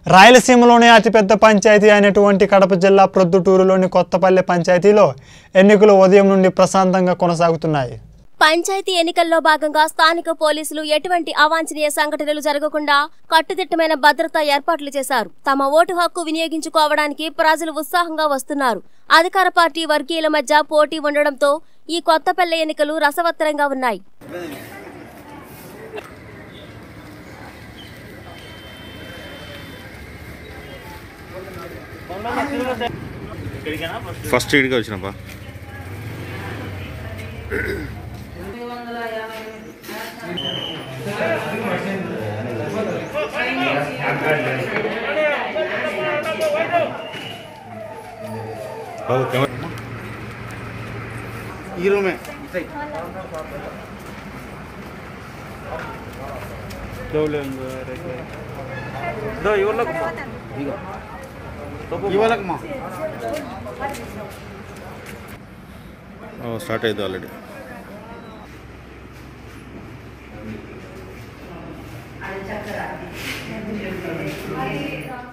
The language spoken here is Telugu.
రాయలసీమలోనే అతిపెద్ద పంచాయతీ అయినటువంటి కడప జిల్లా ప్రొద్దుటూరులోని కొత్తపల్లె పంచాయతీలో ఎన్నికలు ఉదయం నుండి ప్రశాంతంగా కొనసాగుతున్నాయి పంచాయతీ ఎన్నికల్లో భాగంగా స్థానిక పోలీసులు ఎటువంటి అవాంఛనీయ సంఘటనలు జరగకుండా కట్టుదిట్టమైన భద్రతా ఏర్పాట్లు చేశారు తమ ఓటు హక్కు వినియోగించుకోవడానికి ప్రజలు ఉత్సాహంగా వస్తున్నారు అధికార పార్టీ వర్గీయుల మధ్య పోటీ ఉండడంతో ఈ కొత్తపల్లె ఎన్నికలు రసవత్తరంగా ఉన్నాయి ఫస్ట్ ఇడిగా వచ్చినప్పా బాబు కెమెరా ఈ రూమే ఇవాళకు మా స్టార్ట్ అయింది ఆల్రెడీ అది చక్కగా